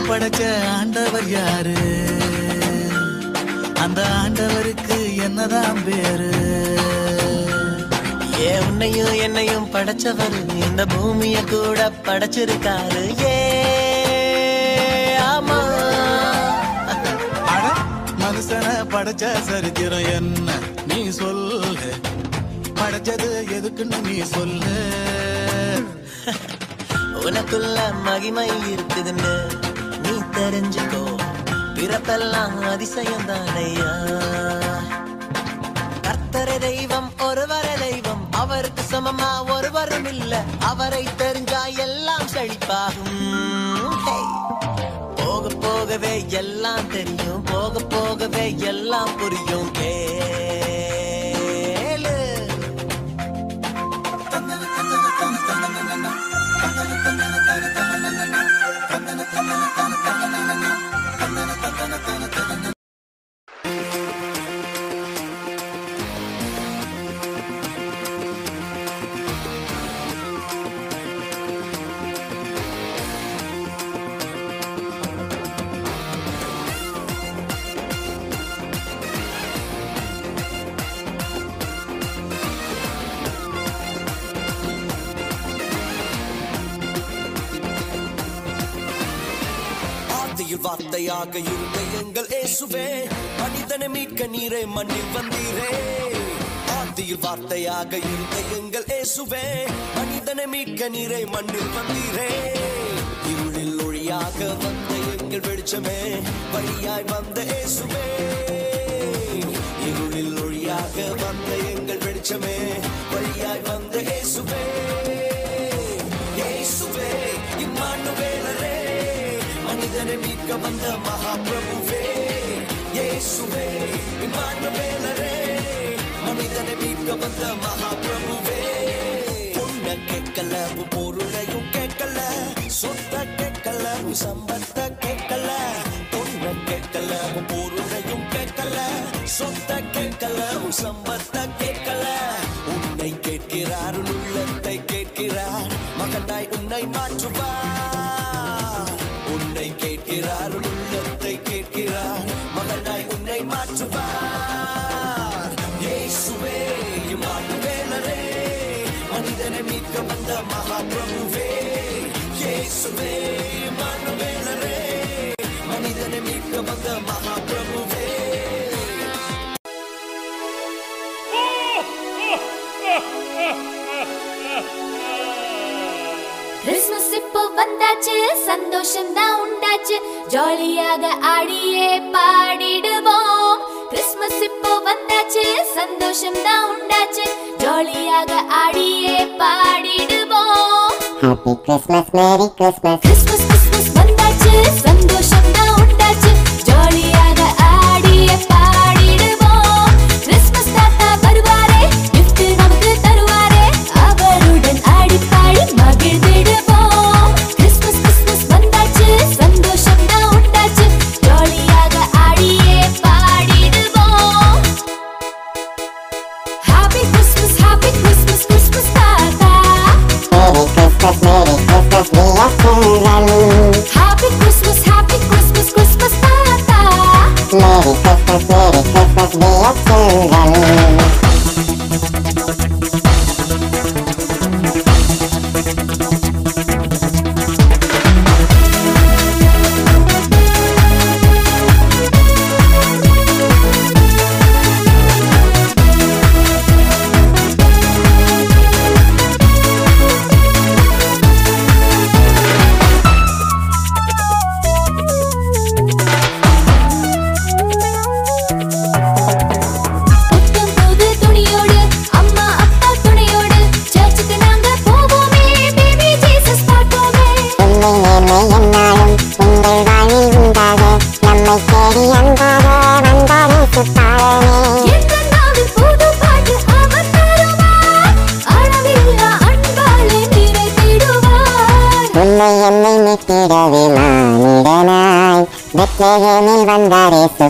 படைச்ச ஆண்டவர் யாரு அந்த ஆண்டவருக்கு என்னதான் பேரு ஏ உன்னையும் என்னையும் படைச்சவர் இந்த பூமிய கூட படைச்சிருக்காரு ஏ ஆமா அட மனுஷனை படைச்ச சரித்திரம் என்ன நீ சொல்லு படைச்சது எதுக்குன்னு நீ சொல்லு உனக்குள்ள மகிமை இருக்குதுன்னு நீ தெரிஞ்சுக்கோ பிறப்பெல்லாம் அதிசயம் தானையா கர்த்தரே தெய்வம் ஒருவரே தெய்வம் அவருக்கு சமமா ஒருவரும் இல்ல அவரை தெரிஞ்சா எல்லாம் செழிப்பாகும் Hey. போக போகவே எல்லாம் தெரியும் போக போகவே எல்லாம் புரியும் கேளு ஆதியில் வார்த்தையாக இருந்த எங்கள் இயேசுவே மனிதனை மீட்க நீரே மண்ணில் வந்தீரே ஆதியில் வார்த்தையாக இருந்த எங்கள் இயேசுவே மனிதனை மீட்க நீரே மண்ணில் வந்தீரே இருளில் ஒளியாக வந்த எங்கள் வெளிச்சமே வழியாய் வந்த இயேசுவே இருளில் ஒளியாக வந்த எங்கள் வெளிச்சமே வழியாய் வந்த இயேசுவே இயேசுவே இம்மானுவேலரே மனிதனை மீட்க வந்த மகாபிரபுவே இயேசுவே இம்மானுவேலரே மனிதனை மீட்க வந்த மகாபிரபுவே பொண்ண கேட்கல உன் பொருளையும் கேட்கல சொத்த கேட்கல உன் சம்பத்த கேட்கல பொண்ண கேட்கல உன் பொருளையும் கேட்கல சொத்த கேட்கல உன் சம்பத்த கேட்கல உன்னை கேட்கிறார் உன் உள்ளத்தை கேட்கிறார் மகனாய் உன்னை மாற்றுவார் உன்னை கேட்கிறார் உன் உள்ளத்தை கேட்கிறார் மகனாய் உன்னை மாற்றுவார் இயேசுவே இம்மானுவேலரே மனிதனை மீட்க வந்த மகாபிரபுவே இயேசுவே இம்மானுவேலரே மனிதனை மீட்க வந்த மகாபிரபுவே கிறிஸ்மஸ் இப்போ வந்தாச்சு சந்தோஷம் தான் உண்டாச்சு ஜாலியாக ஆடியே பாடிடுவோம் கிறிஸ்மஸ் இப்போ வந்தாச்சு சந்தோஷம் தான் உண்டாச்சு ஜாலியாக ஆடியே பாடிடுவோம் Happy Christmas, Merry Christmas. Christmas Christmas வந்தாச்சு சந்தோஷம் தான் உண்டாச்சு ஜாலியாக ஆடியே பாடிடுவோம் கிறிஸ்மஸ் தாத்தா வருவாரே gift நமக்கு தருவாரே அவருடன் ஆடி பாடி மகிழ்ந்திடுவோம் கிறிஸ்மஸ் கிறிஸ்மஸ் வந்தாச்சு சந்தோஷம் தான் உண்டாச்சு ஜாலியாக ஆடியே பாடிடுவோம் happy Christmas happy Christmas Christmas தாத்தா Merry Christmas, Merry Christmas, dear children. Happy Christmas happy Christmas Christmas தாத்தா Merry Christmas, Merry Christmas, dear children. புத்தம் புது துணியோடு அம்மா அப்பா துணையோடு சர்ச்சுக்கு நாங்க போவோமே பேபி ஜீசஸ் பார்ப்போமே உண்மை நேர்மை என்னாலும் உங்கள் வாழ்வில் உண்டாக நம்மை தேடி அன்பாக வந்தார் சுத்தாரனே எந்த நாவில் புது பாட்டு அவர் தருவார் அளவில்லா அன்பாலே நிறைத்திடுவார் உன்னை என்னை மீட்டிடவே மானிடனாய் பெத்லகேமில் வந்தார் இயேசு